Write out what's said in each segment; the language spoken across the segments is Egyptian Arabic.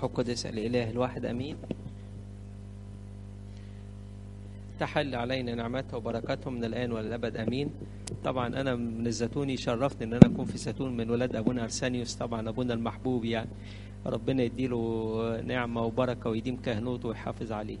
والروح القدس الإله الواحد أمين تحل علينا نعمته وبركاته من الآن والأبد أمين طبعا أنا من الزيتون يشرفني إن أنا أكون في زيتون من ولاد أبونا أرسانيوس طبعا أبونا المحبوب يعني ربنا يديله نعمة وبركة ويديم كهنوته ويحافظ عليه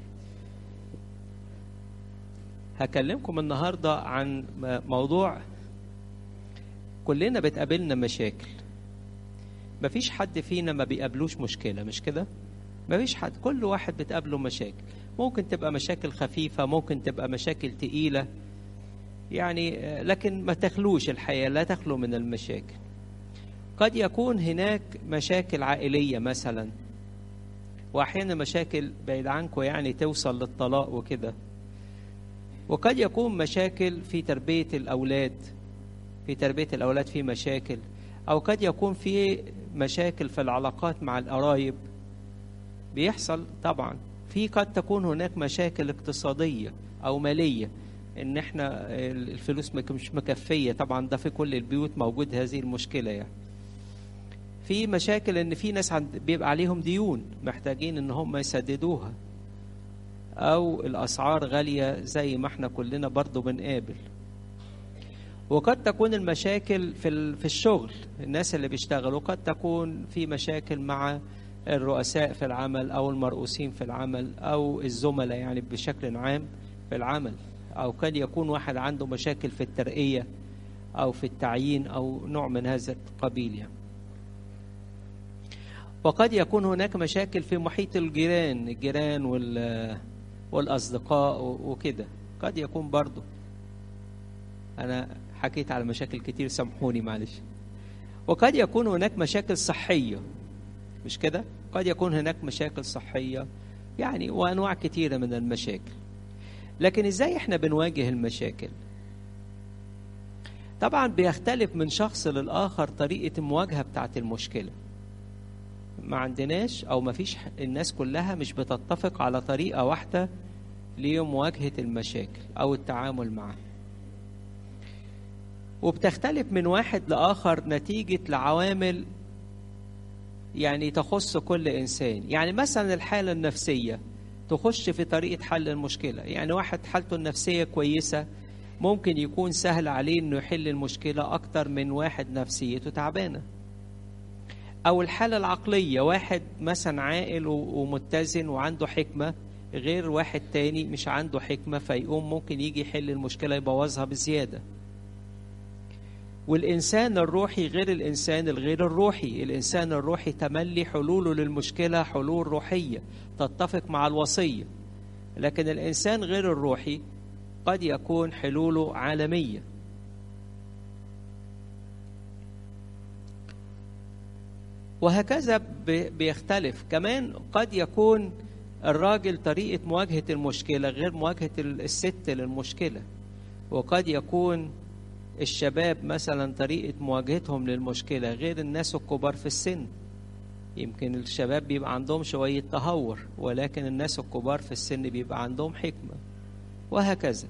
هكلمكم النهاردة عن موضوع كلنا بتقابلنا مشاكل مفيش حد فينا ما بيقابلوش مشكلة مش كده؟ مفيش حد كل واحد بتقابله مشاكل ممكن تبقى مشاكل خفيفة ممكن تبقى مشاكل تقيلة يعني لكن ما تخلوش الحياة لا تخلو من المشاكل قد يكون هناك مشاكل عائلية مثلا وأحيانا مشاكل بعيد عنكم يعني توصل للطلاق وكده وقد يكون مشاكل في تربية الأولاد في تربية الأولاد في مشاكل أو قد يكون في مشاكل في العلاقات مع القرايب بيحصل طبعا في قد تكون هناك مشاكل اقتصادية أو مالية إن إحنا الفلوس مش مكفية طبعا ده في كل البيوت موجود هذه المشكلة يعني في مشاكل إن في ناس عند بيبقى عليهم ديون محتاجين إن هم يسددوها أو الأسعار غالية زي ما إحنا كلنا برضو بنقابل وقد تكون المشاكل في في الشغل الناس اللي بيشتغلوا قد تكون في مشاكل مع الرؤساء في العمل او المرؤوسين في العمل او الزملاء يعني بشكل عام في العمل او قد يكون واحد عنده مشاكل في الترقيه او في التعيين او نوع من هذا القبيل يعني. وقد يكون هناك مشاكل في محيط الجيران الجيران وال والاصدقاء وكده قد يكون برضه انا حكيت على مشاكل كتير سامحوني معلش وقد يكون هناك مشاكل صحيه مش كده قد يكون هناك مشاكل صحيه يعني وانواع كتيره من المشاكل لكن ازاي احنا بنواجه المشاكل طبعا بيختلف من شخص للاخر طريقه المواجهه بتاعه المشكله ما عندناش او ما فيش الناس كلها مش بتتفق على طريقه واحده لمواجهه المشاكل او التعامل معها وبتختلف من واحد لآخر نتيجة لعوامل يعني تخص كل إنسان يعني مثلا الحالة النفسية تخش في طريقة حل المشكلة يعني واحد حالته النفسية كويسة ممكن يكون سهل عليه انه يحل المشكلة اكتر من واحد نفسيته تعبانة او الحالة العقلية واحد مثلا عاقل ومتزن وعنده حكمة غير واحد تاني مش عنده حكمة فيقوم ممكن يجي يحل المشكلة يبوظها بزيادة والإنسان الروحي غير الإنسان الغير الروحي الإنسان الروحي تملي حلوله للمشكلة حلول روحية تتفق مع الوصية لكن الإنسان غير الروحي قد يكون حلوله عالمية وهكذا بيختلف كمان قد يكون الراجل طريقة مواجهة المشكلة غير مواجهة الست للمشكلة وقد يكون الشباب مثلا طريقة مواجهتهم للمشكلة غير الناس الكبار في السن يمكن الشباب بيبقى عندهم شوية تهور ولكن الناس الكبار في السن بيبقى عندهم حكمة وهكذا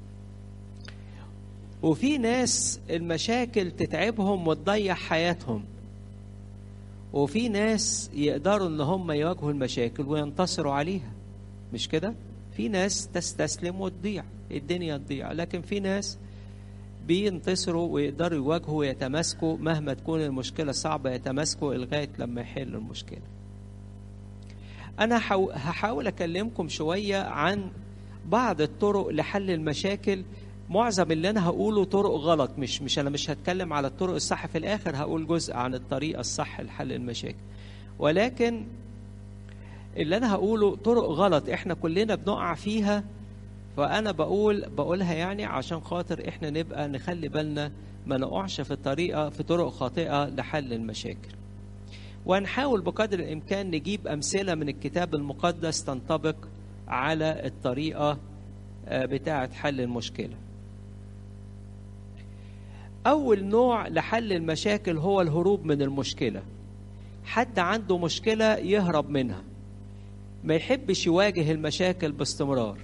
وفي ناس المشاكل تتعبهم وتضيع حياتهم وفي ناس يقدروا ان هم يواجهوا المشاكل وينتصروا عليها مش كده في ناس تستسلم وتضيع الدنيا تضيع لكن في ناس بينتصروا ويقدروا يواجهوا ويتماسكوا مهما تكون المشكلة صعبة يتماسكوا لغاية لما يحلوا المشكلة أنا هحاول أكلمكم شوية عن بعض الطرق لحل المشاكل معظم اللي أنا هقوله طرق غلط مش مش أنا مش هتكلم على الطرق الصح في الآخر هقول جزء عن الطريقة الصح لحل المشاكل ولكن اللي أنا هقوله طرق غلط إحنا كلنا بنقع فيها فأنا بقول بقولها يعني عشان خاطر إحنا نبقى نخلي بالنا ما نقعش في الطريقة في طرق خاطئة لحل المشاكل. ونحاول بقدر الإمكان نجيب أمثلة من الكتاب المقدس تنطبق على الطريقة بتاعة حل المشكلة. أول نوع لحل المشاكل هو الهروب من المشكلة. حد عنده مشكلة يهرب منها. ما يحبش يواجه المشاكل باستمرار.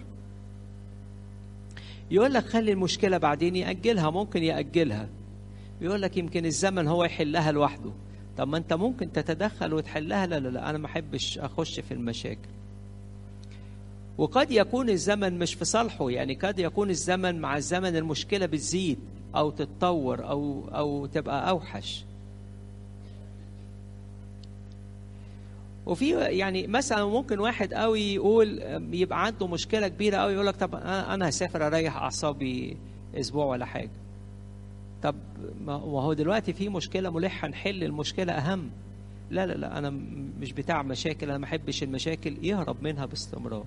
يقول لك خلي المشكلة بعدين يأجلها ممكن يأجلها يقول لك يمكن الزمن هو يحلها لوحده طب ما انت ممكن تتدخل وتحلها لا لا لا انا ما احبش اخش في المشاكل وقد يكون الزمن مش في صالحه يعني قد يكون الزمن مع الزمن المشكله بتزيد او تتطور او او تبقى اوحش وفي يعني مثلا ممكن واحد قوي يقول يبقى عنده مشكله كبيره قوي يقول لك طب انا هسافر اريح اعصابي اسبوع ولا حاجه طب ما هو دلوقتي في مشكله ملحه نحل المشكله اهم لا لا لا انا مش بتاع مشاكل انا ما احبش المشاكل يهرب منها باستمرار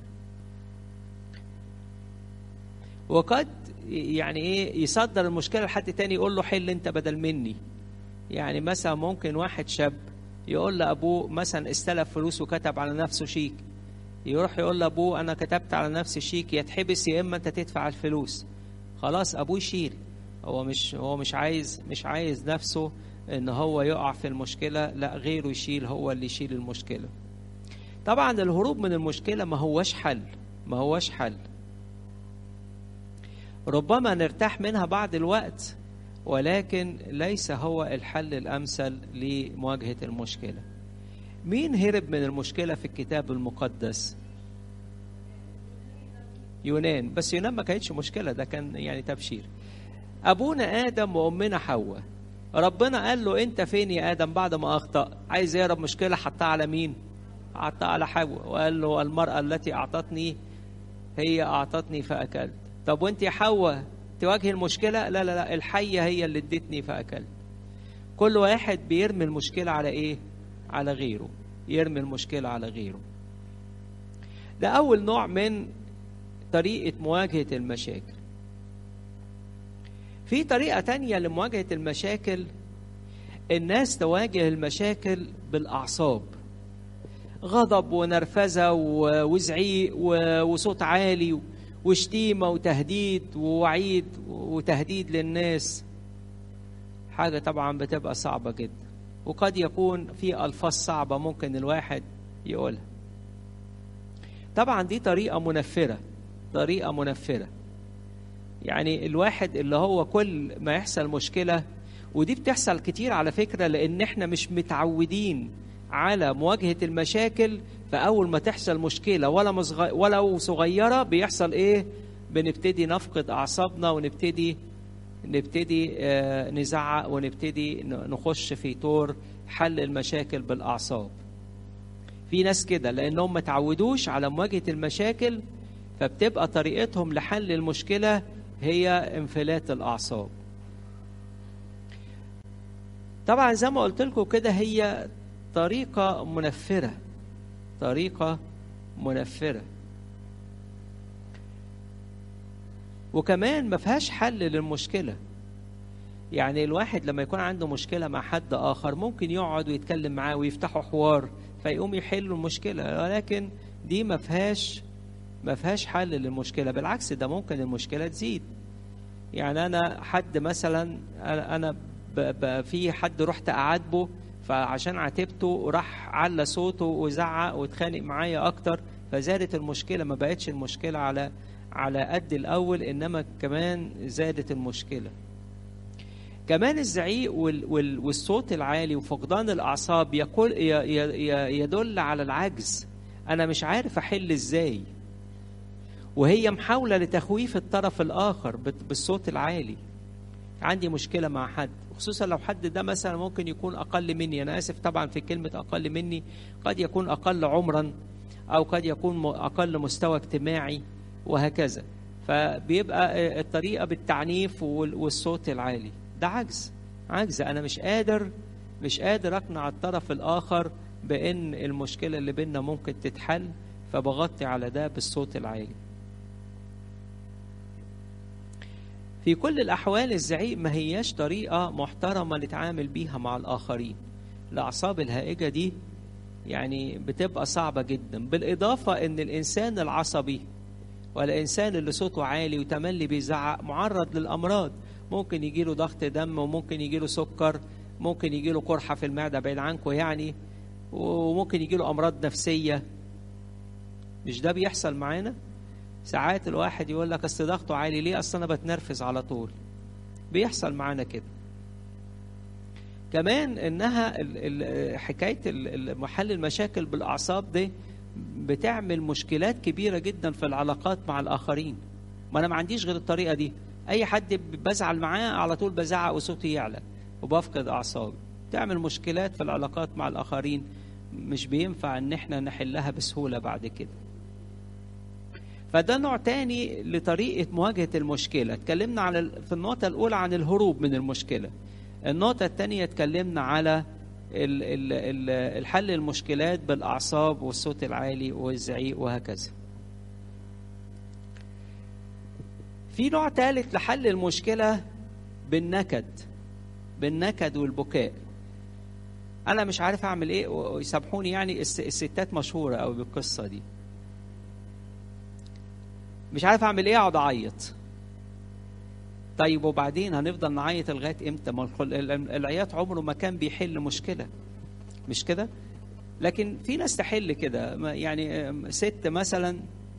وقد يعني ايه يصدر المشكله لحد تاني يقول له حل انت بدل مني يعني مثلا ممكن واحد شاب يقول لابوه مثلا استلف فلوس وكتب على نفسه شيك يروح يقول لابوه انا كتبت على نفسي شيك يتحبس يا اما انت تدفع الفلوس خلاص ابوه يشيل هو مش هو مش عايز مش عايز نفسه ان هو يقع في المشكله لا غيره يشيل هو اللي يشيل المشكله طبعا الهروب من المشكله ما هوش حل ما هوش حل ربما نرتاح منها بعض الوقت ولكن ليس هو الحل الامثل لمواجهه المشكله مين هرب من المشكله في الكتاب المقدس يونان بس يونان ما كانتش مشكله ده كان يعني تبشير ابونا ادم وامنا حواء ربنا قال له انت فين يا ادم بعد ما اخطا عايز يهرب مشكله حطها على مين حطها على حواء وقال له المراه التي اعطتني هي اعطتني فاكلت طب وانت يا حواء تواجه المشكله لا لا لا الحيه هي اللي ادتني فاكلت كل واحد بيرمي المشكله على ايه على غيره يرمي المشكله على غيره ده اول نوع من طريقه مواجهه المشاكل في طريقة تانية لمواجهة المشاكل الناس تواجه المشاكل بالأعصاب غضب ونرفزة وزعيق وصوت عالي وشتيمة وتهديد ووعيد وتهديد للناس حاجة طبعا بتبقى صعبة جدا وقد يكون في ألفاظ صعبة ممكن الواحد يقولها طبعا دي طريقة منفرة طريقة منفرة يعني الواحد اللي هو كل ما يحصل مشكلة ودي بتحصل كتير على فكرة لأن احنا مش متعودين على مواجهة المشاكل فأول ما تحصل مشكلة ولا مصغ... ولو صغيرة بيحصل إيه؟ بنبتدي نفقد أعصابنا ونبتدي نبتدي آه نزعق ونبتدي نخش في طور حل المشاكل بالأعصاب. في ناس كده لأنهم ما تعودوش على مواجهة المشاكل فبتبقى طريقتهم لحل المشكلة هي انفلات الاعصاب طبعا زي ما قلت لكم كده هي طريقه منفره طريقه منفره وكمان ما فيهاش حل للمشكله يعني الواحد لما يكون عنده مشكله مع حد اخر ممكن يقعد ويتكلم معاه ويفتحوا حوار فيقوم يحلوا المشكله ولكن دي ما فيهاش ما فيهاش حل للمشكله بالعكس ده ممكن المشكله تزيد يعني انا حد مثلا انا في حد رحت اعاتبه فعشان عاتبته راح على صوته وزعق واتخانق معايا اكتر فزادت المشكله ما بقتش المشكله على على قد الاول انما كمان زادت المشكله كمان الزعيق وال وال والصوت العالي وفقدان الاعصاب يقول يدل على العجز انا مش عارف احل ازاي وهي محاولة لتخويف الطرف الآخر بالصوت العالي عندي مشكلة مع حد خصوصا لو حد ده مثلا ممكن يكون أقل مني أنا آسف طبعا في كلمة أقل مني قد يكون أقل عمرا أو قد يكون أقل مستوى اجتماعي وهكذا فبيبقى الطريقة بالتعنيف والصوت العالي ده عجز عجز أنا مش قادر مش قادر أقنع الطرف الآخر بأن المشكلة اللي بينا ممكن تتحل فبغطي على ده بالصوت العالي في كل الأحوال الزعيق ما هياش طريقة محترمة نتعامل بيها مع الآخرين الأعصاب الهائجة دي يعني بتبقى صعبة جدا بالإضافة أن الإنسان العصبي والإنسان اللي صوته عالي وتملي بيزعق معرض للأمراض ممكن يجيله ضغط دم وممكن يجيله سكر ممكن يجيله قرحة في المعدة بعيد عنكم يعني وممكن يجيله أمراض نفسية مش ده بيحصل معانا؟ ساعات الواحد يقول لك اصل ضغطه عالي ليه اصل انا بتنرفز على طول بيحصل معانا كده كمان انها حكايه محل المشاكل بالاعصاب دي بتعمل مشكلات كبيره جدا في العلاقات مع الاخرين ما انا ما عنديش غير الطريقه دي اي حد بزعل معاه على طول بزعق وصوتي يعلى وبفقد اعصابي تعمل مشكلات في العلاقات مع الاخرين مش بينفع ان احنا نحلها بسهوله بعد كده فده نوع تاني لطريقه مواجهه المشكله اتكلمنا على في النقطه الاولى عن الهروب من المشكله النقطه الثانيه اتكلمنا على الحل المشكلات بالاعصاب والصوت العالي والزعيق وهكذا في نوع ثالث لحل المشكله بالنكد بالنكد والبكاء انا مش عارف اعمل ايه ويسامحوني يعني الستات مشهوره قوي بالقصه دي مش عارف اعمل ايه اقعد اعيط طيب وبعدين هنفضل نعيط لغايه امتى ما العياط عمره ما كان بيحل مشكله مش كده لكن في ناس تحل كده يعني ست مثلا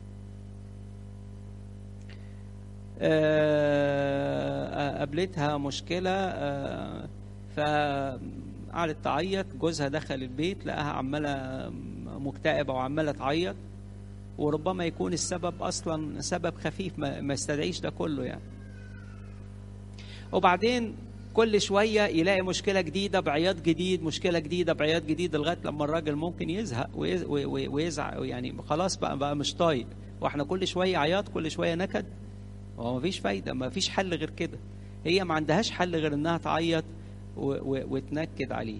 قابلتها مشكله فقعدت تعيط جوزها دخل البيت لقاها عماله مكتئبه وعماله تعيط وربما يكون السبب اصلا سبب خفيف ما يستدعيش ده كله يعني وبعدين كل شويه يلاقي مشكله جديده بعياط جديد مشكله جديده بعياط جديد لغايه لما الراجل ممكن يزهق ويزعق يعني خلاص بقى بقى مش طايق واحنا كل شويه عياط كل شويه نكد هو مفيش فايده مفيش حل غير كده هي ما عندهاش حل غير انها تعيط وتنكد عليه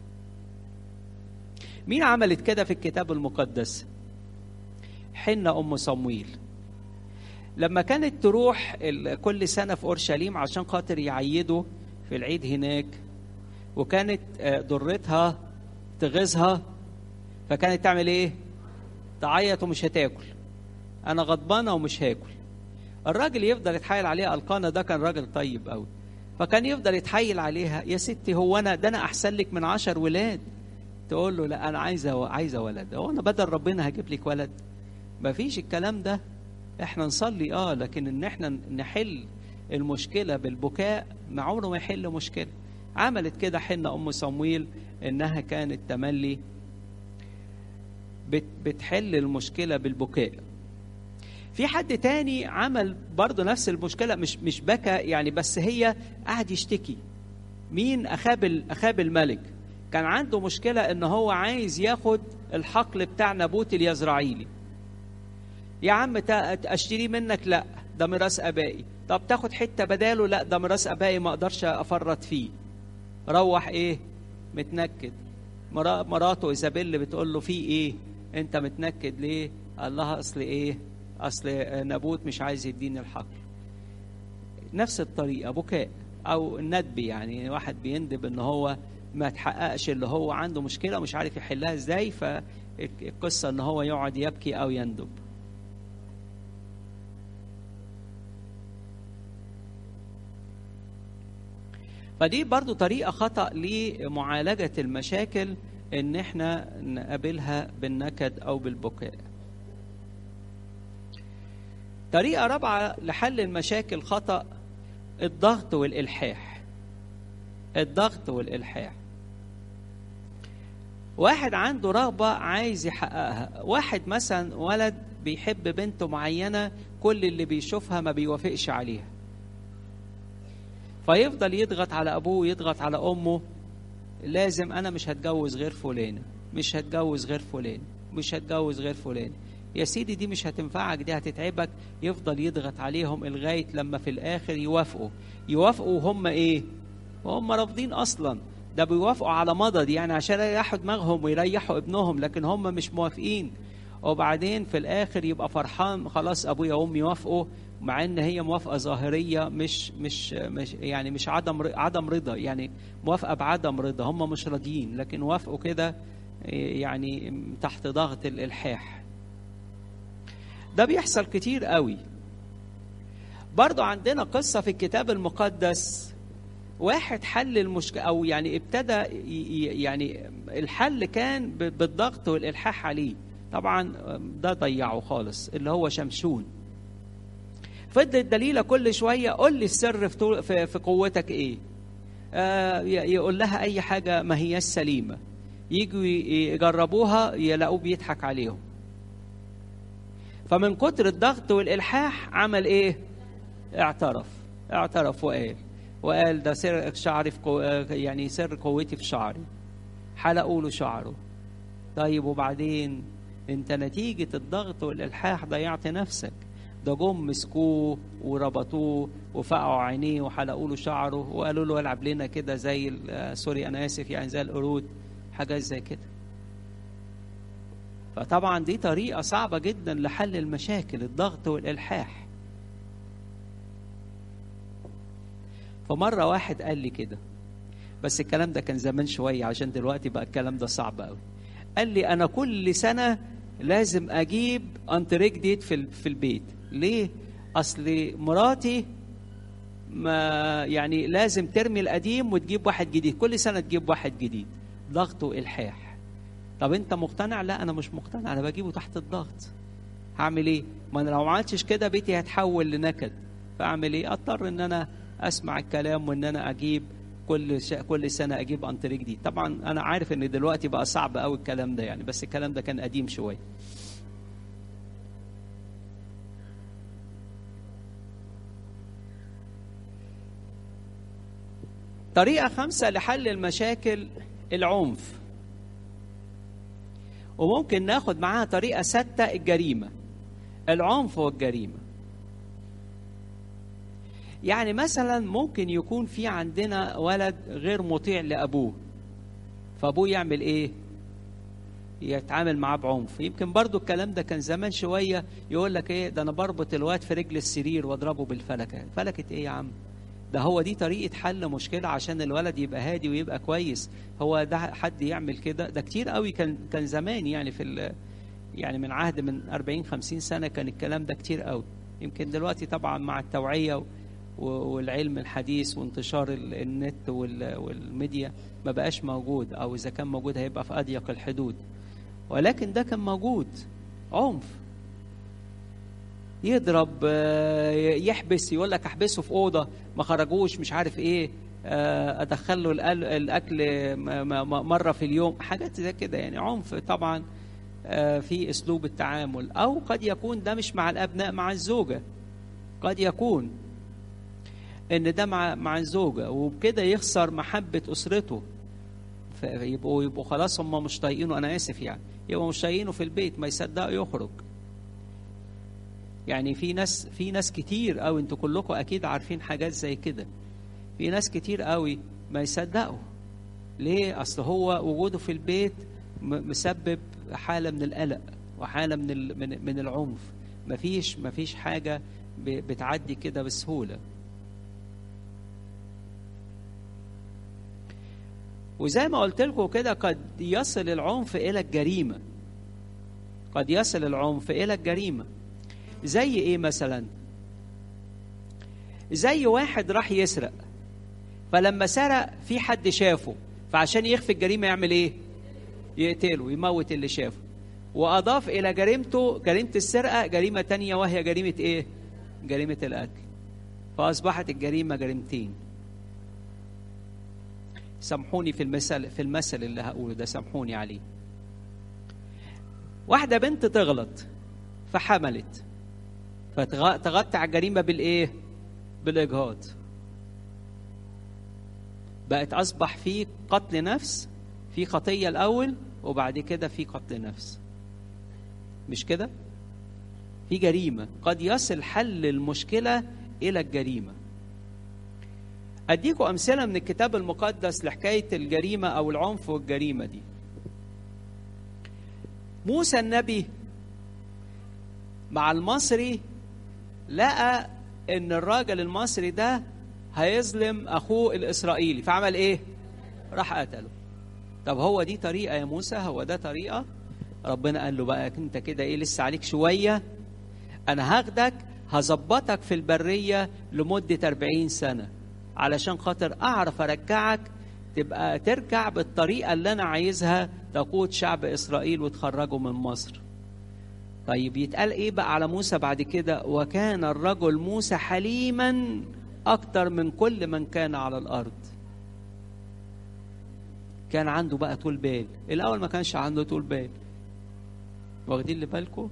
مين عملت كده في الكتاب المقدس حنة أم صمويل لما كانت تروح كل سنة في أورشليم عشان خاطر يعيدوا في العيد هناك وكانت ضرتها تغيظها فكانت تعمل ايه؟ تعيط ومش هتاكل انا غضبانه ومش هاكل الراجل يفضل يتحايل عليها القانا ده كان راجل طيب قوي فكان يفضل يتحايل عليها يا ستي هو انا ده انا احسن لك من عشر ولاد تقول له لا انا عايزه عايزه ولد هو انا بدل ربنا هجيب لك ولد ما فيش الكلام ده احنا نصلي اه لكن ان احنا نحل المشكله بالبكاء ما عمره ما يحل مشكله عملت كده حنة ام صمويل انها كانت تملي بتحل المشكله بالبكاء في حد تاني عمل برضه نفس المشكله مش مش بكى يعني بس هي قعد يشتكي مين اخاب اخاب الملك كان عنده مشكله ان هو عايز ياخد الحقل بتاع نابوت اليزرعيلي يا عم اشتريه منك لا ده ميراث ابائي طب تاخد حته بداله لا ده ميراث ابائي ما اقدرش افرط فيه روح ايه متنكد مراته ايزابيل بتقول له في ايه انت متنكد ليه قال لها اصل ايه اصل نابوت مش عايز يديني الحقل نفس الطريقه بكاء او الندب يعني واحد بيندب ان هو ما تحققش اللي هو عنده مشكله ومش عارف يحلها ازاي فالقصه ان هو يقعد يبكي او يندب فدي برضو طريقة خطأ لمعالجة المشاكل إن إحنا نقابلها بالنكد أو بالبكاء. طريقة رابعة لحل المشاكل خطأ الضغط والإلحاح. الضغط والإلحاح. واحد عنده رغبة عايز يحققها، واحد مثلا ولد بيحب بنت معينة كل اللي بيشوفها ما بيوافقش عليها. فيفضل يضغط على ابوه ويضغط على امه لازم انا مش هتجوز غير فلان مش هتجوز غير فلان مش هتجوز غير فلان يا سيدي دي مش هتنفعك دي هتتعبك يفضل يضغط عليهم لغايه لما في الاخر يوافقوا يوافقوا وهم ايه وهم رافضين اصلا ده بيوافقوا على مضض يعني عشان يريحوا دماغهم ويريحوا ابنهم لكن هم مش موافقين وبعدين في الاخر يبقى فرحان خلاص ابويا وامي وافقوا مع ان هي موافقه ظاهريه مش مش مش يعني مش عدم عدم رضا يعني موافقه بعدم رضا هم مش راضيين لكن وافقوا كده يعني تحت ضغط الالحاح ده بيحصل كتير قوي برضو عندنا قصه في الكتاب المقدس واحد حل المشكله او يعني ابتدى يعني الحل كان بالضغط والالحاح عليه طبعا ده ضيعه خالص اللي هو شمشون فضلت دليلة كل شوية قول لي السر في, في, في قوتك ايه آه، ي- يقول لها اي حاجه ما هي سليمه يجوا ي- يجربوها يلاقوه بيضحك عليهم فمن كتر الضغط والالحاح عمل ايه اعترف اعترف وقال وقال ده سر شعري في قو... يعني سر قوتي في شعري حلقوا له شعره طيب وبعدين انت نتيجة الضغط والإلحاح ضيعت نفسك ده جم مسكوه وربطوه وفقعوا عينيه وحلقوا له شعره وقالوا له العب لنا كده زي ال- آه، سوري انا اسف يعني زي القرود حاجات زي كده فطبعا دي طريقة صعبة جدا لحل المشاكل الضغط والإلحاح فمرة واحد قال لي كده بس الكلام ده كان زمان شوية عشان دلوقتي بقى الكلام ده صعب قوي قال لي أنا كل سنة لازم أجيب أنتريه جديد في ال- في البيت ليه؟ أصل مراتي ما يعني لازم ترمي القديم وتجيب واحد جديد كل سنة تجيب واحد جديد ضغط وإلحاح طب أنت مقتنع؟ لا أنا مش مقتنع أنا بجيبه تحت الضغط هعمل إيه؟ ما أنا لو ما عملتش كده بيتي هتحول لنكد فأعمل إيه؟ أضطر إن أنا أسمع الكلام وإن أنا أجيب كل ش... كل سنة أجيب أنتريه جديد طبعا أنا عارف إن دلوقتي بقى صعب قوي الكلام ده يعني بس الكلام ده كان قديم شوية طريقة خمسة لحل المشاكل العنف وممكن ناخد معاها طريقة ستة الجريمة العنف والجريمة يعني مثلا ممكن يكون في عندنا ولد غير مطيع لأبوه فأبوه يعمل إيه؟ يتعامل معاه بعنف يمكن برضو الكلام ده كان زمان شوية يقول لك إيه ده أنا بربط الواد في رجل السرير وأضربه بالفلكة فلكة إيه يا عم؟ ده هو دي طريقة حل مشكلة عشان الولد يبقى هادي ويبقى كويس هو ده حد يعمل كده ده كتير قوي كان كان زمان يعني في ال- يعني من عهد من 40 50 سنة كان الكلام ده كتير قوي يمكن دلوقتي طبعا مع التوعية و- والعلم الحديث وانتشار ال- النت وال- والميديا ما بقاش موجود او اذا كان موجود هيبقى في اضيق الحدود ولكن ده كان موجود عنف يضرب آه، يحبس يقول لك احبسه في اوضه ما خرجوش مش عارف ايه آه، ادخل له الأل- الاكل م- م- مره في اليوم حاجات زي كده يعني عنف طبعا آه، في اسلوب التعامل او قد يكون ده مش مع الابناء مع الزوجه قد يكون ان ده مع مع الزوجه وبكده يخسر محبه اسرته فيبقوا يبقوا خلاص هم مش طايقينه انا اسف يعني يبقوا مش طايقينه في البيت ما يصدقوا يخرج يعني في ناس في ناس كتير قوي انتوا كلكم اكيد عارفين حاجات زي كده في ناس كتير قوي ما يصدقوا ليه اصل هو وجوده في البيت م- مسبب حاله من القلق وحاله من ال- من من العنف مفيش مفيش حاجه ب- بتعدي كده بسهوله وزي ما قلت لكم كده قد يصل العنف الى الجريمه قد يصل العنف الى الجريمه زي ايه مثلا زي واحد راح يسرق فلما سرق في حد شافه فعشان يخفي الجريمه يعمل ايه يقتله يموت اللي شافه واضاف الى جريمته جريمه السرقه جريمه تانية وهي جريمه ايه جريمه القتل فاصبحت الجريمه جريمتين سامحوني في المثل في المثل اللي هقوله ده سامحوني عليه واحده بنت تغلط فحملت فتغطي على الجريمه بالايه بالاجهاض بقت اصبح في قتل نفس في خطيه الاول وبعد كده في قتل نفس مش كده في جريمه قد يصل حل المشكله الى الجريمه اديكم امثله من الكتاب المقدس لحكايه الجريمه او العنف والجريمه دي موسى النبي مع المصري لقى ان الراجل المصري ده هيظلم اخوه الاسرائيلي فعمل ايه راح قتله طب هو دي طريقه يا موسى هو ده طريقه ربنا قال له بقى انت كده ايه لسه عليك شويه انا هاخدك هظبطك في البريه لمده 40 سنه علشان خاطر اعرف ارجعك تبقى ترجع بالطريقه اللي انا عايزها تقود شعب اسرائيل وتخرجه من مصر طيب يتقال ايه بقى على موسى بعد كده وكان الرجل موسى حليما اكتر من كل من كان على الارض كان عنده بقى طول بال الاول ما كانش عنده طول بال واخدين اللي بالكم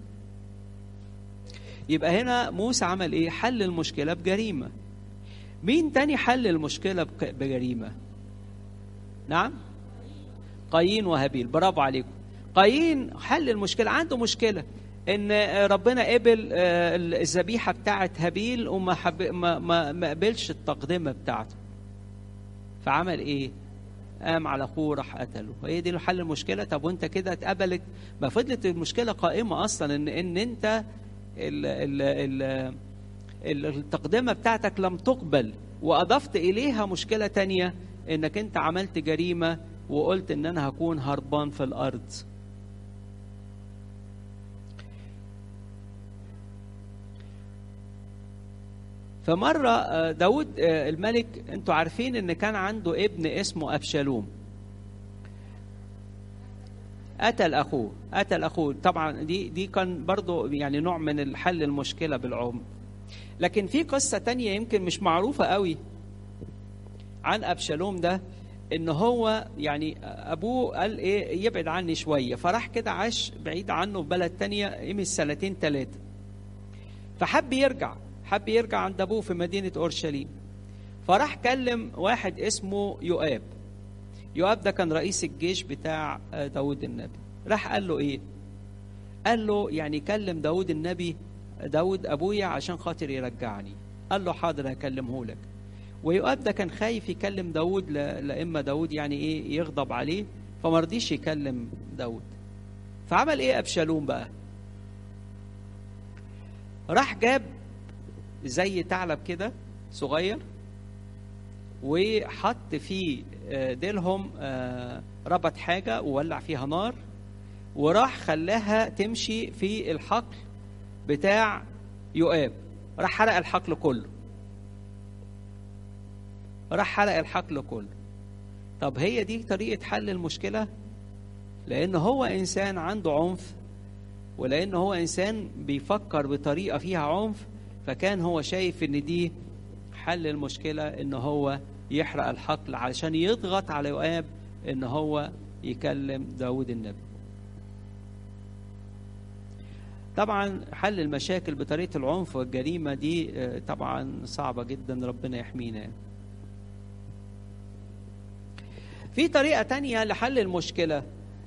يبقى هنا موسى عمل ايه حل المشكله بجريمه مين تاني حل المشكله بك- بجريمه نعم قايين وهابيل برافو عليكم قايين حل المشكله عنده مشكله ان ربنا قبل آه، الذبيحه بتاعه هابيل وما حب... ما ما ما قبلش التقدمه بتاعته فعمل ايه قام على اخوه راح قتله هي دي حل المشكله طب وانت كده اتقبلت ما فضلت المشكله قائمه اصلا ان ان انت ال ال ال ال- التقدمه بتاعتك لم تقبل واضفت اليها مشكله تانية انك انت عملت جريمه وقلت ان انا هكون هربان في الارض فمرة آه، داود آه، الملك انتوا عارفين ان كان عنده ابن اسمه أبشالوم قتل أخوه قتل أخوه طبعا دي دي كان برضو يعني نوع من الحل المشكلة بالعمر لكن في قصة تانية يمكن مش معروفة قوي عن أبشالوم ده ان هو يعني ابوه قال ايه يبعد عني شويه فراح كده عاش بعيد عنه في بلد تانية قيمة سنتين ثلاثه فحب يرجع حب يرجع عند ابوه في مدينه اورشليم فراح كلم واحد اسمه يؤاب يؤاب ده كان رئيس الجيش بتاع آه، داود النبي راح قال له ايه قال له يعني كلم داود النبي داود ابويا عشان خاطر يرجعني قال له حاضر هكلمه لك ويؤاب ده كان خايف يكلم داود ل- لإما داود يعني ايه يغضب عليه فما رضيش يكلم داود فعمل ايه ابشالوم بقى راح جاب زي ثعلب كده صغير وحط فيه آه، ديلهم آه، ربط حاجة وولع فيها نار وراح خلاها تمشي في الحقل بتاع يؤاب راح حرق الحقل كله راح حرق الحقل كله طب هي دي طريقة حل المشكلة لأن هو إنسان عنده عنف ولأن هو إنسان بيفكر بطريقة فيها عنف فكان هو شايف إن دي حل المشكلة إن هو يحرق الحقل علشان يضغط على يؤاب إن هو يكلم داود النبي طبعا حل المشاكل بطريقة العنف والجريمة دي آه، طبعا صعبة جدا ربنا يحمينا يعني. في طريقة تانية لحل المشكلة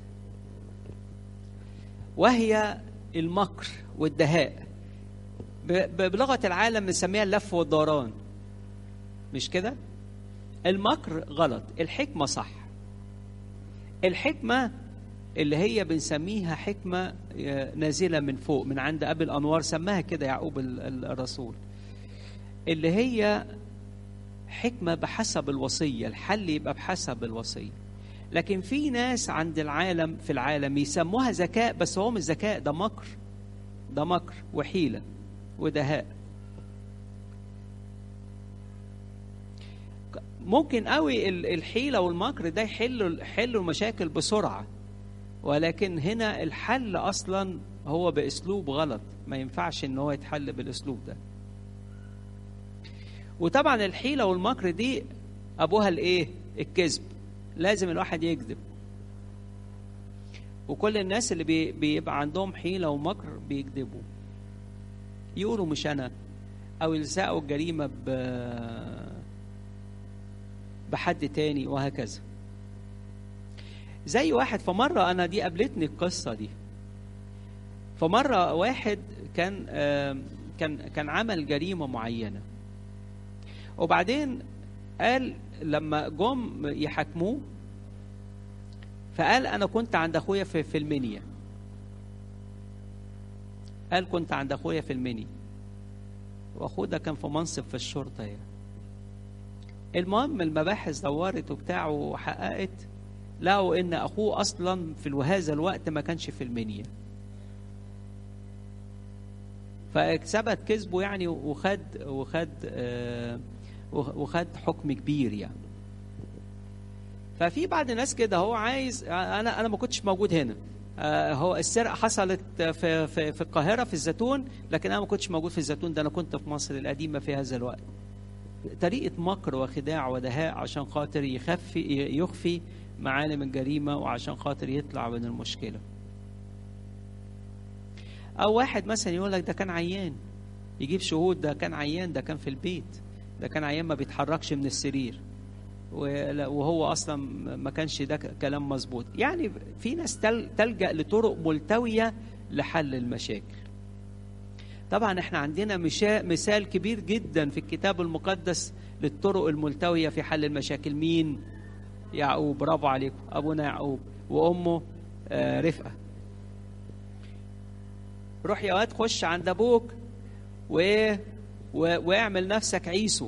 وهي المكر والدهاء ب- ب- بلغة العالم بنسميها اللف والدوران مش كده؟ المكر غلط الحكمة صح الحكمة اللي هي بنسميها حكمة آه، نازلة من فوق من عند أبي الأنوار سماها كده يعقوب ال- ال- الرسول اللي هي حكمة بحسب الوصية الحل يبقى بحسب الوصية لكن في ناس عند العالم في العالم يسموها ذكاء بس هو مش ذكاء ده مكر ده مكر وحيلة ودهاء ممكن قوي ال- الحيلة والمكر ده يحلوا يحلوا المشاكل بسرعة ولكن هنا الحل أصلا هو بأسلوب غلط ما ينفعش إن هو يتحل بالأسلوب ده وطبعا الحيلة والمكر دي أبوها الإيه؟ الكذب لازم الواحد يكذب وكل الناس اللي بي بيبقى عندهم حيلة ومكر بيكذبوا يقولوا مش أنا أو يلزقوا الجريمة ب بحد تاني وهكذا زي واحد فمرة أنا دي قابلتني القصة دي فمرة واحد كان آه، كان كان عمل جريمة معينة وبعدين قال لما جم يحاكموه فقال انا كنت عند اخويا في في المنيا قال كنت عند اخويا في المنيا واخوه ده كان في منصب في الشرطه يعني المهم المباحث دورت وبتاع وحققت لقوا ان اخوه اصلا في هذا الوقت ما كانش في المنيا فثبت كذبه يعني وخد وخد آه وخد حكم كبير يعني ففي بعض الناس كده هو عايز انا انا ما كنتش موجود هنا آه، هو السرقه حصلت في في في القاهره في الزيتون لكن انا ما كنتش موجود في الزيتون ده انا كنت في مصر القديمه في هذا الوقت طريقه مكر وخداع ودهاء عشان خاطر يخفي يخفي معالم الجريمة وعشان خاطر يطلع من المشكلة أو واحد مثلا يقول لك ده كان عيان يجيب شهود ده كان عيان ده كان في البيت ده كان عيان ما بيتحركش من السرير وهو اصلا ما كانش ده كلام مظبوط يعني في ناس تلجا لطرق ملتويه لحل المشاكل طبعا احنا عندنا مثال كبير جدا في الكتاب المقدس للطرق الملتويه في حل المشاكل مين يعقوب برافو عليكم ابونا يعقوب وامه رفقه روح يا واد خش عند ابوك و... و... واعمل نفسك عيسو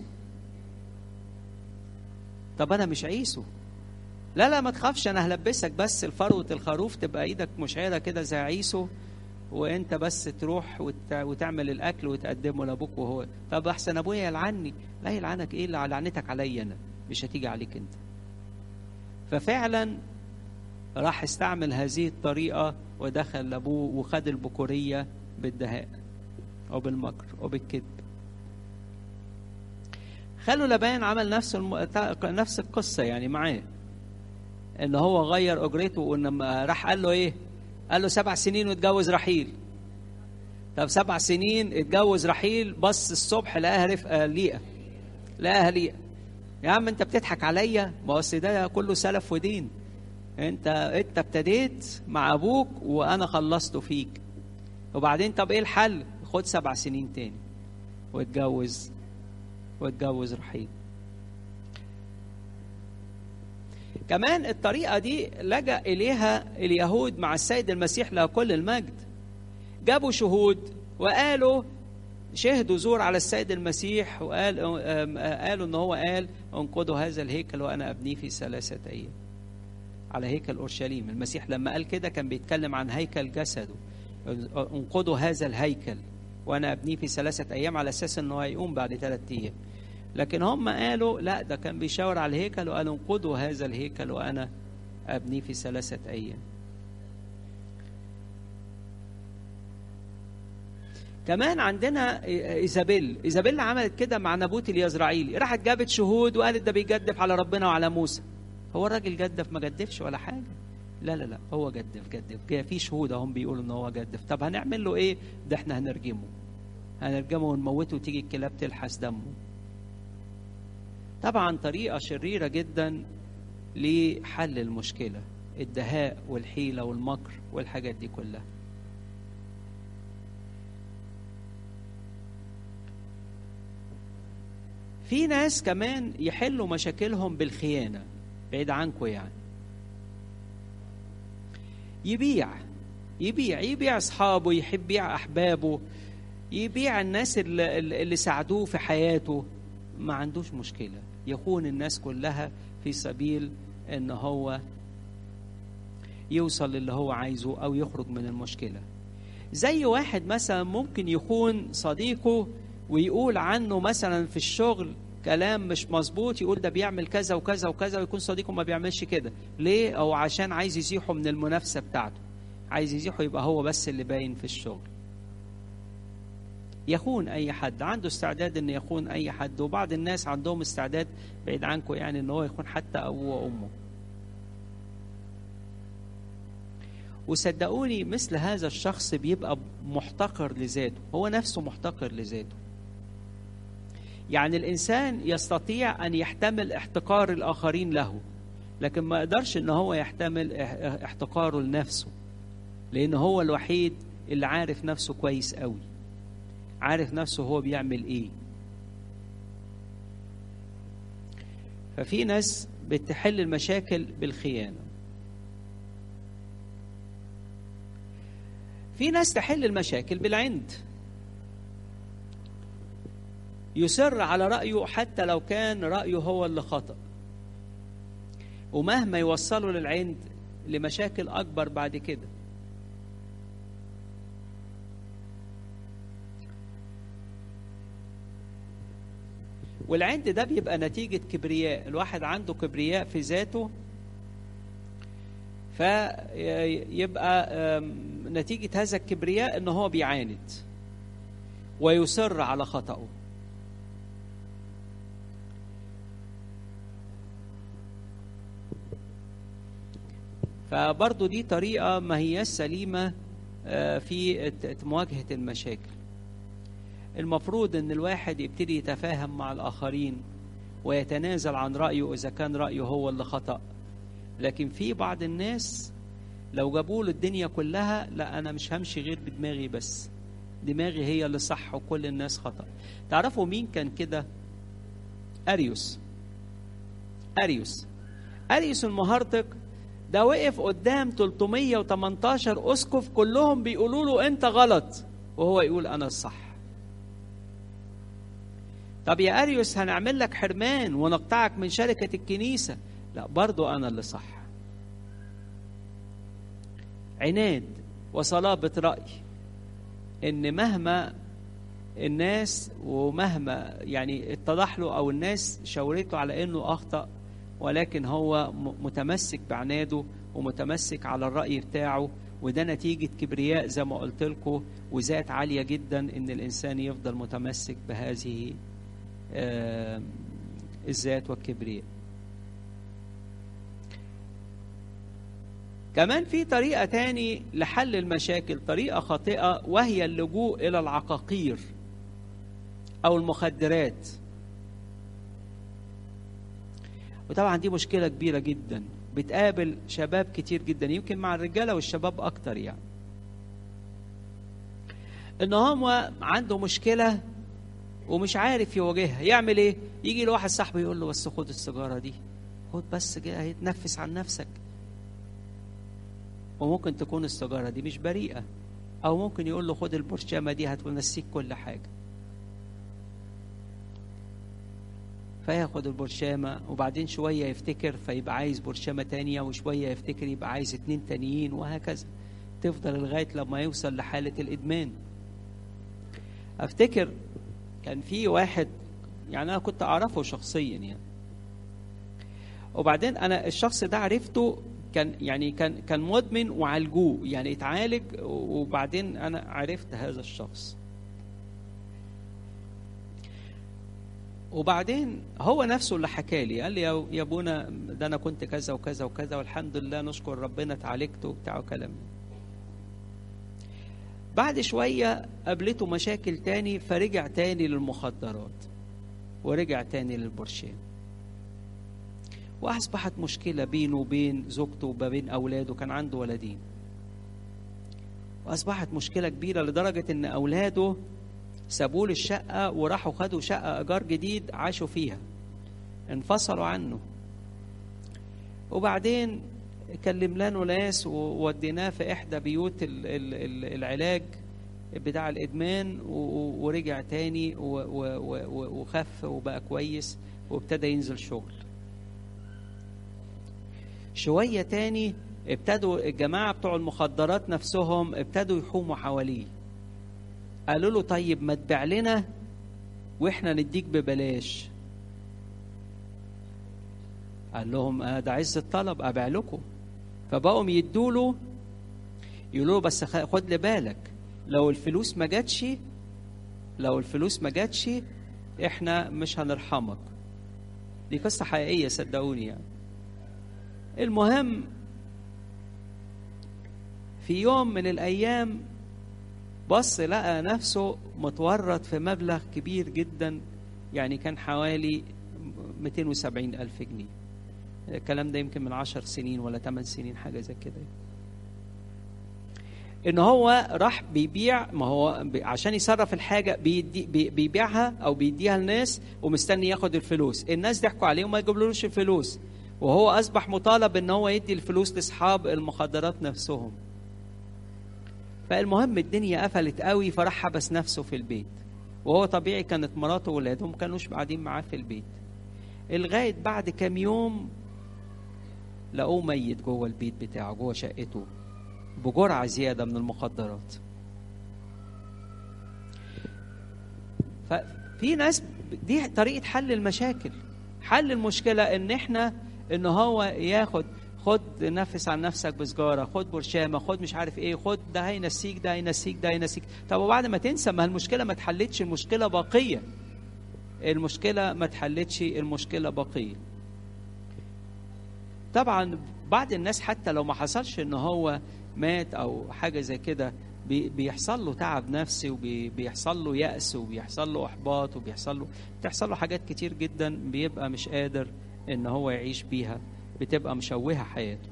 طب انا مش عيسو لا لا ما تخافش انا هلبسك بس الفروة الخروف تبقى ايدك مشعرة كده زي عيسو وانت بس تروح وت... وتعمل الاكل وتقدمه لابوك وهو طب احسن ابويا يلعني لا يلعنك ايه اللي لعنتك عليا انا مش هتيجي عليك انت ففعلا راح استعمل هذه الطريقة ودخل لابوه وخد البكورية بالدهاء أو بالمكر أو بالكذب خلوا لبان عمل نفس الم... نفس القصة يعني معاه إن هو غير أجرته وإنما راح قال له إيه؟ قال له سبع سنين واتجوز رحيل طب سبع سنين اتجوز رحيل بص الصبح لقاها رفقة ليئة لقاها ليئة يا عم انت بتضحك عليا ما هو ده كله سلف ودين انت انت ابتديت مع ابوك وانا خلصته فيك وبعدين طب ايه الحل خد سبع سنين تاني واتجوز واتجوز رحيل كمان الطريقة دي لجأ إليها اليهود مع السيد المسيح له كل المجد جابوا شهود وقالوا شهدوا زور على السيد المسيح وقال قالوا ان هو قال انقضوا هذا الهيكل وانا ابنيه في ثلاثه ايام على هيكل اورشليم المسيح لما قال كده كان بيتكلم عن هيكل جسده انقضوا هذا الهيكل وانا ابنيه في ثلاثه ايام على اساس انه هيقوم بعد ثلاثة ايام لكن هم قالوا لا ده كان بيشاور على الهيكل وقالوا انقضوا هذا الهيكل وانا ابنيه في ثلاثه ايام كمان عندنا ايزابيل ايزابيل عملت كده مع نابوت اليزرعيلي راحت جابت شهود وقالت ده بيجدف على ربنا وعلى موسى هو الراجل جدف ما جدفش ولا حاجه لا لا لا هو جدف جدف في شهود اهم بيقولوا ان هو جدف طب هنعمل له ايه ده احنا هنرجمه هنرجمه ونموته وتيجي الكلاب تلحس دمه طبعا طريقه شريره جدا لحل المشكله الدهاء والحيله والمكر والحاجات دي كلها في ناس كمان يحلوا مشاكلهم بالخيانه بعيد عنكم يعني يبيع يبيع يبيع اصحابه يحب يبيع احبابه يبيع الناس اللي, اللي ساعدوه في حياته ما عندوش مشكله يخون الناس كلها في سبيل ان هو يوصل للي هو عايزه او يخرج من المشكله زي واحد مثلا ممكن يخون صديقه ويقول عنه مثلا في الشغل كلام مش مظبوط يقول ده بيعمل كذا وكذا وكذا ويكون صديقه ما بيعملش كده ليه او عشان عايز يزيحه من المنافسه بتاعته عايز يزيحه يبقى هو بس اللي باين في الشغل يخون اي حد عنده استعداد ان يخون اي حد وبعض الناس عندهم استعداد بعيد عنكم يعني ان هو يخون حتى ابوه وامه وصدقوني مثل هذا الشخص بيبقى محتقر لذاته هو نفسه محتقر لذاته يعني الانسان يستطيع ان يحتمل احتقار الاخرين له لكن ما يقدرش ان هو يحتمل احتقاره لنفسه لان هو الوحيد اللي عارف نفسه كويس قوي عارف نفسه هو بيعمل ايه ففي ناس بتحل المشاكل بالخيانه في ناس تحل المشاكل بالعند يصر على رأيه حتى لو كان رأيه هو اللي خطأ ومهما يوصله للعند لمشاكل أكبر بعد كده والعند ده بيبقى نتيجة كبرياء الواحد عنده كبرياء في ذاته فيبقى نتيجة هذا الكبرياء ان هو بيعاند ويصر على خطأه فبرضه دي طريقة ما هي سليمة في مواجهة المشاكل المفروض ان الواحد يبتدي يتفاهم مع الاخرين ويتنازل عن رايه اذا كان رايه هو اللي خطا لكن في بعض الناس لو جابوا له الدنيا كلها لا انا مش همشي غير بدماغي بس دماغي هي اللي صح وكل الناس خطا تعرفوا مين كان كده اريوس اريوس اريوس المهرطق ده وقف قدام 318 اسقف كلهم بيقولوا له انت غلط وهو يقول انا الصح طب يا اريوس هنعمل لك حرمان ونقطعك من شركه الكنيسه لا برضو انا اللي صح عناد وصلابه راي ان مهما الناس ومهما يعني اتضح له او الناس شاورته على انه اخطا ولكن هو متمسك بعناده ومتمسك على الراي بتاعه وده نتيجه كبرياء زي ما قلت لكم وذات عاليه جدا ان الانسان يفضل متمسك بهذه الذات والكبرياء كمان في طريقة تاني لحل المشاكل طريقة خاطئة وهي اللجوء إلى العقاقير أو المخدرات وطبعا دي مشكلة كبيرة جدا بتقابل شباب كتير جدا يمكن مع الرجالة والشباب أكتر يعني إن هو عنده مشكلة ومش عارف يواجهها يعمل ايه يجي لواحد صاحبه يقول له بس خد السيجاره دي خد بس كده هيتنفس عن نفسك وممكن تكون السيجاره دي مش بريئه او ممكن يقول له خد البرشامه دي هتنسيك كل حاجه فياخد البرشامه وبعدين شويه يفتكر فيبقى عايز برشامه تانية وشويه يفتكر يبقى عايز اتنين تانيين وهكذا تفضل لغايه لما يوصل لحاله الادمان افتكر كان في واحد يعني انا كنت اعرفه شخصيا يعني وبعدين انا الشخص ده عرفته كان يعني كان كان مدمن وعالجوه يعني اتعالج وبعدين انا عرفت هذا الشخص وبعدين هو نفسه اللي حكى لي قال لي يا ابونا ده انا كنت كذا وكذا وكذا والحمد لله نشكر ربنا اتعالجت وبتاع وكلام بعد شوية قابلته مشاكل تاني فرجع تاني للمخدرات ورجع تاني للبرشام وأصبحت مشكلة بينه وبين زوجته وما بين أولاده كان عنده ولدين وأصبحت مشكلة كبيرة لدرجة إن أولاده سابوا الشقة وراحوا خدوا شقة إيجار جديد عاشوا فيها انفصلوا عنه وبعدين كلمنا له ناس ووديناه في احدى بيوت العلاج بتاع الادمان ورجع تاني وخف وبقى كويس وابتدى ينزل شغل شويه تاني ابتدوا الجماعه بتوع المخدرات نفسهم ابتدوا يحوموا حواليه قالوا له طيب ما تبيع لنا واحنا نديك ببلاش قال لهم آه ده عز الطلب ابيع لكم فبقوا يدوا له يقولوا له بس خد لي بالك لو الفلوس ما جاتش لو الفلوس ما جاتش احنا مش هنرحمك دي قصة حقيقية صدقوني يعني المهم في يوم من الأيام بص لقى نفسه متورط في مبلغ كبير جدا يعني كان حوالي 270 ألف جنيه الكلام ده يمكن من عشر سنين ولا ثمان سنين حاجة زي كده ان هو راح بيبيع ما هو عشان يصرف الحاجه بيدي بيبيعها او بيديها للناس ومستني ياخد الفلوس الناس ضحكوا عليه وما يجيبلوش الفلوس وهو اصبح مطالب ان هو يدي الفلوس لاصحاب المخدرات نفسهم فالمهم الدنيا قفلت قوي فراح حبس نفسه في البيت وهو طبيعي كانت مراته وولاده ما كانوش قاعدين معاه في البيت لغايه بعد كام يوم لقوه ميت جوه البيت بتاعه جوه شقته بجرعة زيادة من المخدرات ففي ناس دي طريقة حل المشاكل حل المشكلة ان احنا ان هو ياخد خد نفس عن نفسك بسجارة خد برشامة خد مش عارف ايه خد ده هينسيك ده هينسيك ده هينسيك طب وبعد ما تنسى ما المشكلة ما اتحلتش المشكلة باقية المشكلة ما اتحلتش المشكلة باقية طبعا بعض الناس حتى لو ما حصلش ان هو مات او حاجه زي كده بي- بيحصل له تعب نفسي وبيحصل له يأس وبيحصل له احباط وبيحصل له بتحصل له حاجات كتير جدا بيبقى مش قادر ان هو يعيش بيها بتبقى مشوهه حياته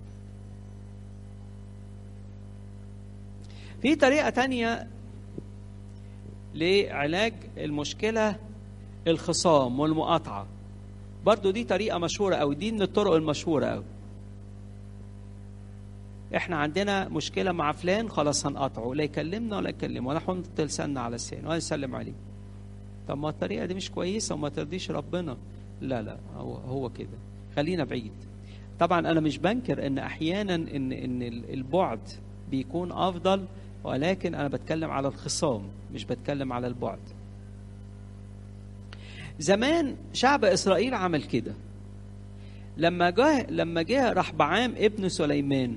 في طريقه تانية لعلاج المشكله الخصام والمقاطعه برضو دي طريقه مشهوره قوي دي من الطرق المشهوره قوي احنا عندنا مشكله مع فلان خلاص هنقاطعه لا يكلمنا ولا يكلمه ولا نحط لساننا على لسانه ولا نسلم عليه طب ما الطريقه دي مش كويسه وما ترضيش ربنا لا لا هو هو كده خلينا بعيد طبعا انا مش بنكر ان احيانا ان ان البعد بيكون افضل ولكن انا بتكلم على الخصام مش بتكلم على البعد زمان شعب اسرائيل عمل كده لما جه لما جه رحبعام ابن سليمان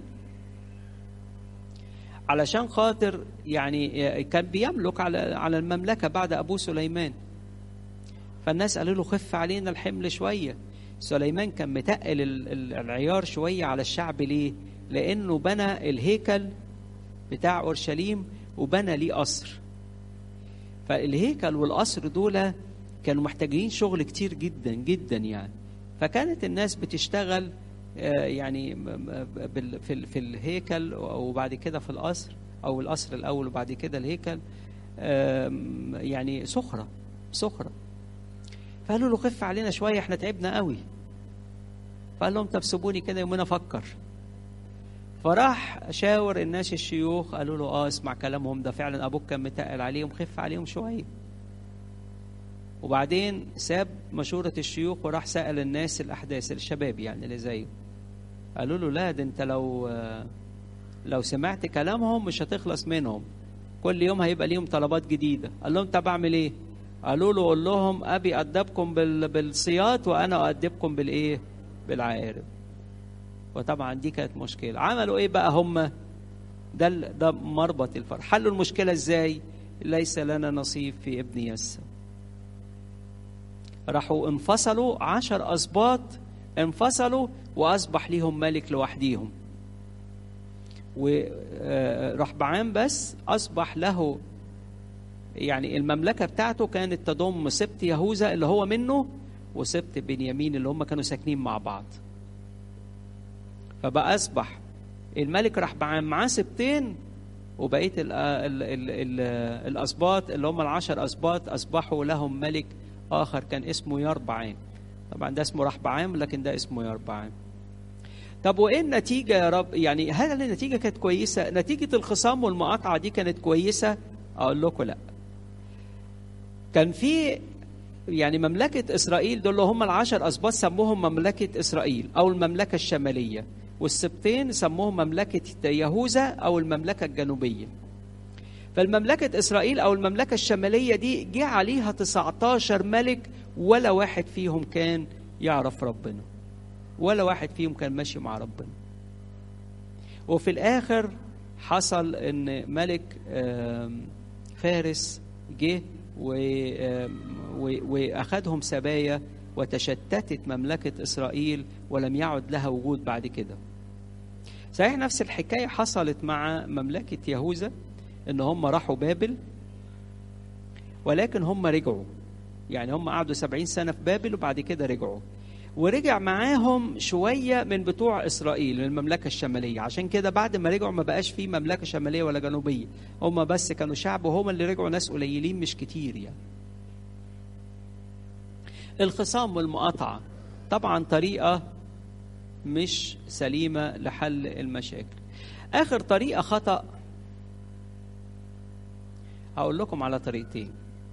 علشان خاطر يعني كان بيملك على على المملكه بعد ابوه سليمان فالناس قالوا له خف علينا الحمل شويه سليمان كان متقل ال- ال- العيار شويه على الشعب ليه لانه بنى الهيكل بتاع اورشليم وبنى ليه قصر فالهيكل والقصر دول كانوا محتاجين شغل كتير جدا جدا يعني فكانت الناس بتشتغل آه، يعني م- م- بال- في ال- في الهيكل وبعد كده في القصر او القصر الاول وبعد كده الهيكل آم، يعني سخره سخره فقالوا له خف علينا شويه احنا تعبنا قوي فقال لهم طب سيبوني كده يومين افكر فراح شاور الناس الشيوخ قالوا له اه اسمع كلامهم ده فعلا ابوك كان متقل عليهم خف عليهم شويه وبعدين ساب مشورة الشيوخ وراح سأل الناس الأحداث الشباب يعني اللي زيه قالوا له لا ده انت لو لو سمعت كلامهم مش هتخلص منهم كل يوم هيبقى ليهم طلبات جديدة قال لهم طب أعمل إيه قالوا له قول لهم أبي أدبكم بال... بالصياط وأنا أدبكم بالإيه بالعقارب وطبعا دي كانت مشكلة عملوا إيه بقى هم ده ال- ده مربط الفرح حلوا المشكلة إزاي ليس لنا نصيب في ابن يسى راحوا انفصلوا عشر أسباط انفصلوا وأصبح ليهم ملك لوحديهم ورحبعام بس أصبح له يعني المملكة بتاعته كانت تضم سبط يهوذا اللي هو منه وسبط بنيامين اللي هم كانوا ساكنين مع بعض فبقى أصبح الملك رحبعام معاه سبتين وبقية ال ال ال ال الأسباط اللي هم العشر أسباط أصبحوا لهم ملك آخر كان اسمه يربعام طبعا ده اسمه رحبعام لكن ده اسمه يربعام طب وايه النتيجه يا رب يعني هل النتيجه كانت كويسه نتيجه الخصام والمقاطعه دي كانت كويسه اقول لكم لا كان في يعني مملكة إسرائيل دول هم العشر أسباط سموهم مملكة إسرائيل أو المملكة الشمالية والسبتين سموهم مملكة يهوذا أو المملكة الجنوبية فالمملكة إسرائيل أو المملكة الشمالية دي جه عليها 19 ملك ولا واحد فيهم كان يعرف ربنا ولا واحد فيهم كان ماشي مع ربنا وفي الآخر حصل إن ملك آم، فارس جه و- آم، و- وأخذهم سبايا وتشتتت مملكة إسرائيل ولم يعد لها وجود بعد كده صحيح نفس الحكاية حصلت مع مملكة يهوذا ان هم راحوا بابل ولكن هم رجعوا يعني هم قعدوا سبعين سنة في بابل وبعد كده رجعوا ورجع معاهم شوية من بتوع إسرائيل من المملكة الشمالية عشان كده بعد ما رجعوا ما بقاش في مملكة شمالية ولا جنوبية هم بس كانوا شعب وهم اللي رجعوا ناس قليلين مش كتير يعني الخصام والمقاطعة طبعا طريقة مش سليمة لحل المشاكل آخر طريقة خطأ هقول لكم على طريقتين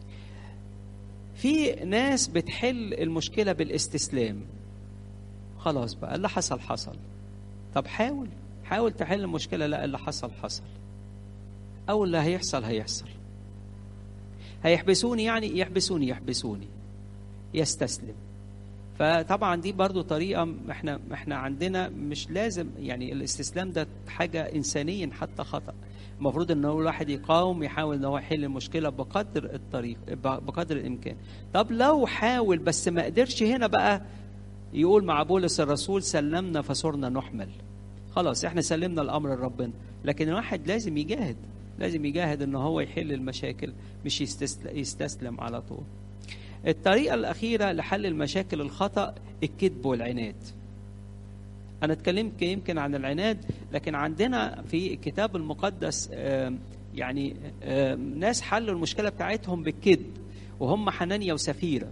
في ناس بتحل المشكلة بالاستسلام خلاص بقى اللي حصل حصل طب حاول حاول تحل المشكلة لا اللي حصل حصل أو اللي هيحصل هيحصل هيحبسوني يعني يحبسوني يحبسوني يستسلم فطبعا دي برضو طريقة احنا احنا عندنا مش لازم يعني الاستسلام ده حاجة إنسانيا حتى خطأ المفروض ان هو الواحد يقاوم يحاول ان هو يحل المشكله بقدر الطريق بقدر الامكان طب لو حاول بس ما قدرش هنا بقى يقول مع بولس الرسول سلمنا فصرنا نحمل خلاص احنا سلمنا الامر لربنا لكن الواحد لازم يجاهد لازم يجاهد ان هو يحل المشاكل مش يستسلم على طول الطريقة الأخيرة لحل المشاكل الخطأ الكذب والعناد أنا اتكلمت يمكن عن العناد لكن عندنا في الكتاب المقدس يعني ناس حلوا المشكلة بتاعتهم بالكذب وهم حنانيا وسفيرة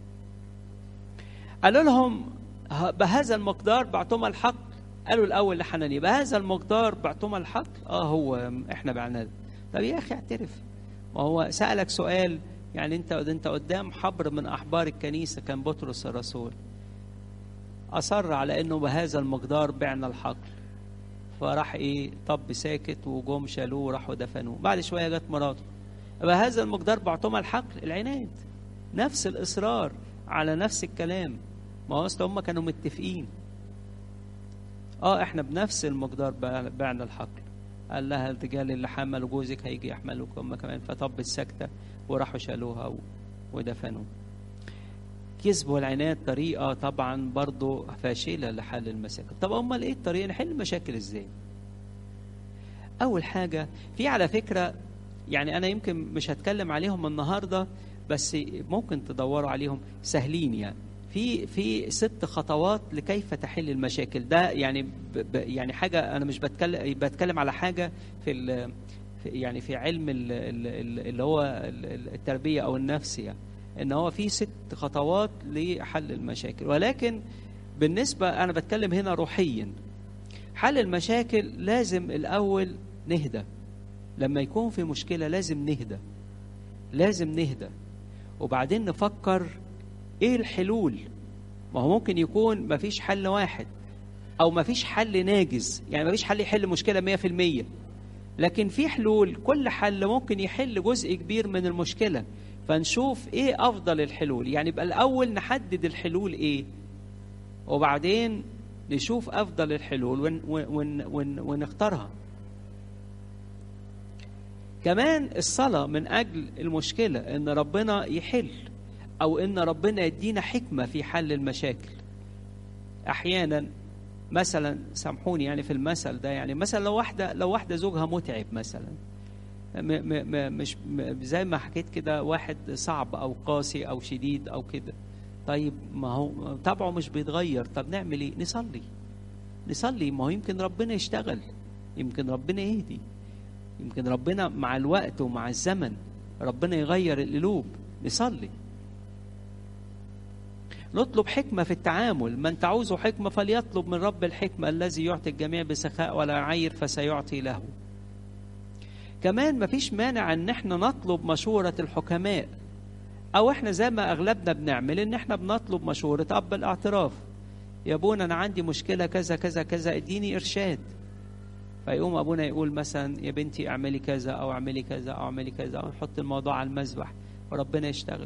قالوا لهم بهذا المقدار بعتم الحق قالوا الأول لحنانيا بهذا المقدار بعتم الحق اه هو احنا بعناد طب يا أخي اعترف ما هو سألك سؤال يعني انت انت قدام حبر من احبار الكنيسه كان بطرس الرسول اصر على انه بهذا المقدار بعنا الحقل فراح ايه طب ساكت وجم شالوه وراحوا دفنوه بعد شويه جت مراته بهذا المقدار بعتم الحقل العناد نفس الاصرار على نفس الكلام ما هو اصل هم كانوا متفقين اه احنا بنفس المقدار بعنا الحقل قال لها الرجال اللي حملوا جوزك هيجي يحملوك هم كمان فطب السكتة وراحوا شالوها ودفنوه كذب والعناد طريقة طبعا برضو فاشلة لحل المشاكل طب أمال إيه الطريقة نحل المشاكل إزاي أول حاجة في على فكرة يعني أنا يمكن مش هتكلم عليهم النهاردة بس ممكن تدوروا عليهم سهلين يعني في في ست خطوات لكيف تحل المشاكل ده يعني ب ب يعني حاجه انا مش بتكلم بتكلم على حاجه في, ال في يعني في علم ال ال اللي هو التربيه او النفس يعني ان هو في ست خطوات لحل المشاكل ولكن بالنسبه انا بتكلم هنا روحيا حل المشاكل لازم الاول نهدى لما يكون في مشكله لازم نهدى لازم نهدى وبعدين نفكر ايه الحلول ما هو ممكن يكون مفيش حل واحد او مفيش حل ناجز يعني مفيش حل يحل مشكله 100% لكن في حلول كل حل ممكن يحل جزء كبير من المشكله فنشوف ايه افضل الحلول يعني يبقى الاول نحدد الحلول ايه وبعدين نشوف افضل الحلول ون ون ون ونختارها كمان الصلاه من اجل المشكله ان ربنا يحل او ان ربنا يدينا حكمه في حل المشاكل احيانا مثلا سامحوني يعني في المثل ده يعني مثلا لو واحده لو واحده زوجها متعب مثلا م م مش م زي ما حكيت كده واحد صعب او قاسي او شديد او كده طيب ما هو طبعه مش بيتغير طب نعمل ايه نصلي نصلي ما هو يمكن ربنا يشتغل يمكن ربنا يهدي يمكن ربنا مع الوقت ومع الزمن ربنا يغير القلوب نصلي نطلب حكمة في التعامل من تعوز حكمة فليطلب من رب الحكمة الذي يعطي الجميع بسخاء ولا يعير فسيعطي له كمان مفيش مانع ان احنا نطلب مشورة الحكماء او احنا زي ما اغلبنا بنعمل ان احنا بنطلب مشورة اب الاعتراف يا ابونا انا عندي مشكلة كذا كذا كذا اديني ارشاد فيقوم ابونا يقول مثلا يا بنتي اعملي كذا او اعملي كذا او اعملي كذا او نحط الموضوع على المذبح وربنا يشتغل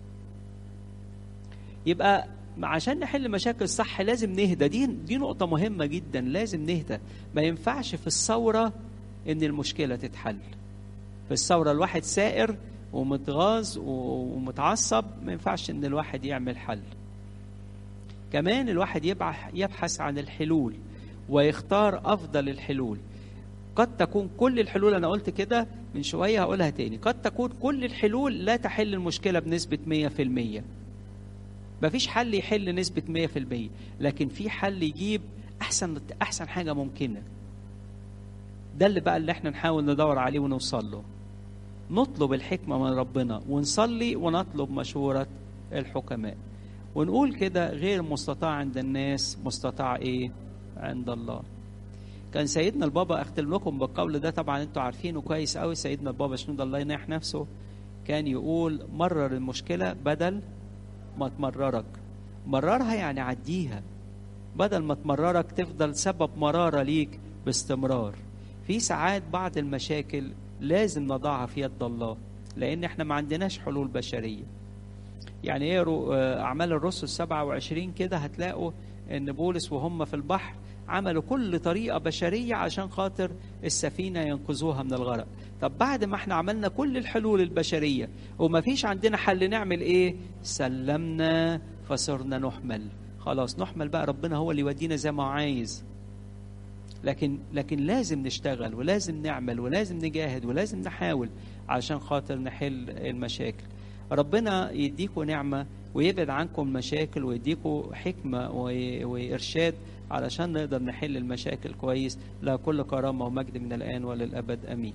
يبقى عشان نحل مشاكل صح لازم نهدى دي دي نقطة مهمة جدا لازم نهدى ما ينفعش في الثورة إن المشكلة تتحل في الثورة الواحد سائر ومتغاظ ومتعصب ما ينفعش إن الواحد يعمل حل كمان الواحد يبحث عن الحلول ويختار أفضل الحلول قد تكون كل الحلول أنا قلت كده من شوية هقولها تاني قد تكون كل الحلول لا تحل المشكلة بنسبة 100% مفيش حل يحل نسبة 100% لكن في حل يجيب أحسن أحسن حاجة ممكنة ده اللي بقى اللي احنا نحاول ندور عليه ونوصل له نطلب الحكمة من ربنا ونصلي ونطلب مشورة الحكماء ونقول كده غير مستطاع عند الناس مستطاع ايه عند الله كان سيدنا البابا اختم لكم بالقول ده طبعا انتوا عارفينه كويس قوي سيدنا البابا شنود الله يناح نفسه كان يقول مرر المشكلة بدل ما تمررك مررها يعني عديها بدل ما تمررك تفضل سبب مرارة ليك باستمرار في ساعات بعض المشاكل لازم نضعها في يد الله لأن احنا ما عندناش حلول بشرية يعني اقروا أعمال الرسل 27 كده هتلاقوا إن بولس وهم في البحر عملوا كل طريقة بشرية عشان خاطر السفينة ينقذوها من الغرق طب بعد ما احنا عملنا كل الحلول البشرية وما فيش عندنا حل نعمل ايه سلمنا فصرنا نحمل خلاص نحمل بقى ربنا هو اللي يودينا زي ما هو عايز لكن لكن لازم نشتغل ولازم نعمل ولازم نجاهد ولازم نحاول عشان خاطر نحل المشاكل ربنا يديكم نعمة ويبعد عنكم مشاكل ويديكم حكمة و- وإرشاد علشان نقدر نحل المشاكل كويس لا كل كرامة ومجد من الآن وللأبد أمين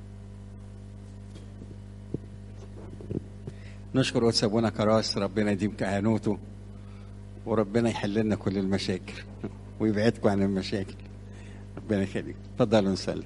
نشكر قدس ابونا كراس ربنا يديم كهنوته وربنا يحل لنا كل المشاكل ويبعدكم عن المشاكل ربنا يخليك اتفضلوا نسلم